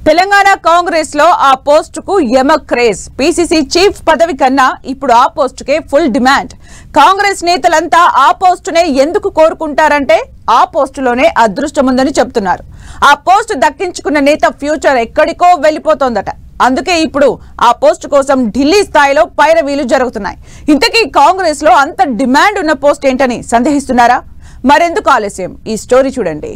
తెలంగాణ కాంగ్రెస్ లో ఆ పోస్ట్ కు యమ క్రేజ్ పిసిసి చీఫ్ పదవి కన్నా ఇప్పుడు ఆ పోస్ట్ కే ఫుల్ డిమాండ్ కాంగ్రెస్ నేతలంతా ఆ పోస్టునే ఎందుకు కోరుకుంటారంటే ఆ పోస్టులోనే అదృష్టం ఉందని చెప్తున్నారు ఆ పోస్ట్ దక్కించుకున్న నేత ఫ్యూచర్ ఎక్కడికో వెళ్ళిపోతోందట అందుకే ఇప్పుడు ఆ పోస్ట్ కోసం ఢిల్లీ స్థాయిలో పైరవీలు జరుగుతున్నాయి ఇంతకీ కాంగ్రెస్ లో అంత డిమాండ్ ఉన్న పోస్ట్ ఏంటని సందేహిస్తున్నారా మరెందుకు ఆలస్యం ఈ స్టోరీ చూడండి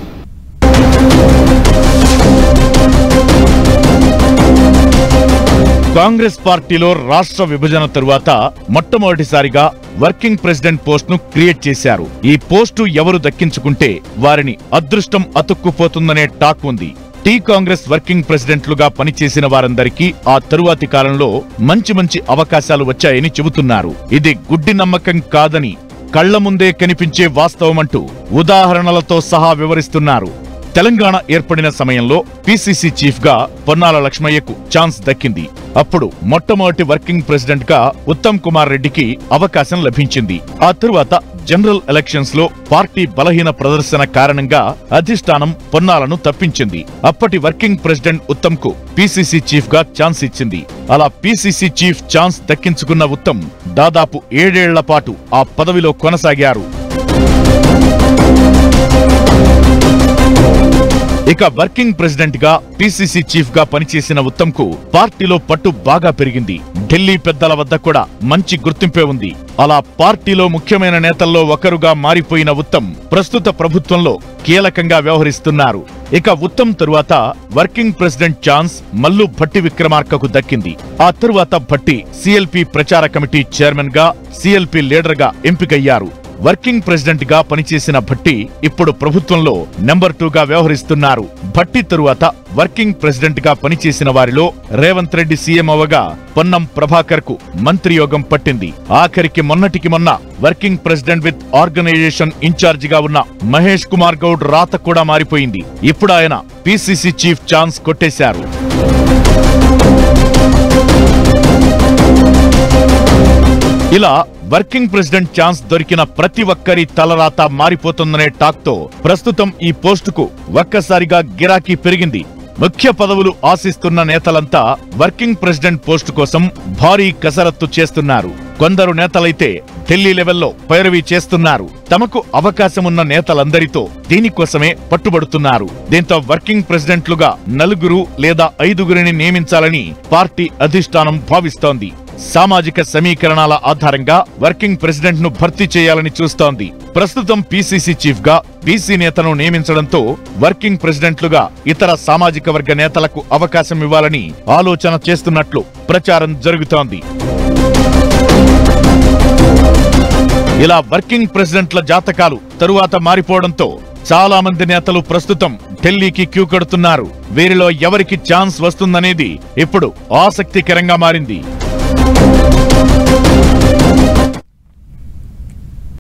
కాంగ్రెస్ పార్టీలో రాష్ట్ర విభజన తరువాత మొట్టమొదటిసారిగా వర్కింగ్ ప్రెసిడెంట్ పోస్ట్ ను క్రియేట్ చేశారు ఈ పోస్టు ఎవరు దక్కించుకుంటే వారిని అదృష్టం అతుక్కుపోతుందనే టాక్ ఉంది టీ కాంగ్రెస్ వర్కింగ్ ప్రెసిడెంట్లుగా పనిచేసిన వారందరికీ ఆ తరువాతి కాలంలో మంచి మంచి అవకాశాలు వచ్చాయని చెబుతున్నారు ఇది గుడ్డి నమ్మకం కాదని కళ్ల ముందే కనిపించే వాస్తవమంటూ ఉదాహరణలతో సహా వివరిస్తున్నారు తెలంగాణ ఏర్పడిన సమయంలో పిసిసి చీఫ్ గా పొన్నాల లక్ష్మయ్యకు ఛాన్స్ దక్కింది అప్పుడు మొట్టమొదటి వర్కింగ్ ప్రెసిడెంట్ గా ఉత్తమ్ కుమార్ రెడ్డికి అవకాశం లభించింది ఆ తరువాత జనరల్ ఎలక్షన్స్ లో పార్టీ బలహీన ప్రదర్శన కారణంగా అధిష్టానం పొన్నాలను తప్పించింది అప్పటి వర్కింగ్ ప్రెసిడెంట్ ఉత్తమ్ కు పిసిసి చీఫ్ గా ఛాన్స్ ఇచ్చింది అలా పిసిసి చీఫ్ ఛాన్స్ దక్కించుకున్న ఉత్తమ్ దాదాపు ఏడేళ్ల పాటు ఆ పదవిలో కొనసాగారు ఇక వర్కింగ్ ప్రెసిడెంట్ గా పిసిసి చీఫ్ గా పనిచేసిన ఉత్తమ్ కు పార్టీలో పట్టు బాగా పెరిగింది ఢిల్లీ పెద్దల వద్ద కూడా మంచి గుర్తింపే ఉంది అలా పార్టీలో ముఖ్యమైన నేతల్లో ఒకరుగా మారిపోయిన ఉత్తమ్ ప్రస్తుత ప్రభుత్వంలో కీలకంగా వ్యవహరిస్తున్నారు ఇక ఉత్తమ్ తరువాత working president chance Mallu Bhatti విక్రమార్కకు దక్కింది ఆ తరువాత భట్టి సిఎల్పి ప్రచార కమిటీ చైర్మన్ గా సిఎల్పి లీడర్ గా ఎంపికయ్యారు వర్కింగ్ ప్రెసిడెంట్ గా పనిచేసిన భట్టి ఇప్పుడు ప్రభుత్వంలో నెంబర్ టూ గా వ్యవహరిస్తున్నారు భట్టి తరువాత వర్కింగ్ ప్రెసిడెంట్ గా పనిచేసిన వారిలో రేవంత్ రెడ్డి సీఎం అవగా పొన్నం ప్రభాకర్ కు మంత్రి యోగం పట్టింది ఆఖరికి మొన్నటికి మొన్న working president with organisation incharge గా ఉన్న మహేష్ కుమార్ గౌడ్ రాత కూడా మారిపోయింది ఇప్పుడు ఆయన పిసిసి చీఫ్ ఛాన్స్ కొట్టేశారు ఇలా వర్కింగ్ ప్రెసిడెంట్ ఛాన్స్ దొరికిన ప్రతి ఒక్కరి తలరాత మారిపోతుందనే టాక్ తో ప్రస్తుతం ఈ పోస్టుకు ఒక్కసారిగా గిరాకీ పెరిగింది ముఖ్య పదవులు ఆశిస్తున్న నేతలంతా వర్కింగ్ ప్రెసిడెంట్ పోస్టు కోసం భారీ కసరత్తు చేస్తున్నారు కొందరు నేతలైతే ఢిల్లీ లెవెల్లో పైరవీ చేస్తున్నారు తమకు అవకాశమున్న నేతలందరితో దీనికోసమే పట్టుబడుతున్నారు దీంతో వర్కింగ్ ప్రెసిడెంట్లుగా నలుగురు లేదా ఐదుగురిని నియమించాలని పార్టీ అధిష్టానం భావిస్తోంది సామాజిక సమీకరణాల ఆధారంగా వర్కింగ్ ప్రెసిడెంట్ ను భర్తీ చేయాలని చూస్తోంది ప్రస్తుతం పిసిసి చీఫ్ గా బీసీ నేతను నియమించడంతో వర్కింగ్ ప్రెసిడెంట్లుగా ఇతర సామాజిక వర్గ నేతలకు అవకాశం ఇవ్వాలని ఆలోచన చేస్తున్నట్లు ప్రచారం జరుగుతోంది ఇలా వర్కింగ్ ప్రెసిడెంట్ల జాతకాలు తరువాత మారిపోవడంతో చాలా మంది నేతలు ప్రస్తుతం ఢిల్లీకి క్యూ కడుతున్నారు వీరిలో ఎవరికి ఛాన్స్ వస్తుందనేది ఇప్పుడు ఆసక్తికరంగా మారింది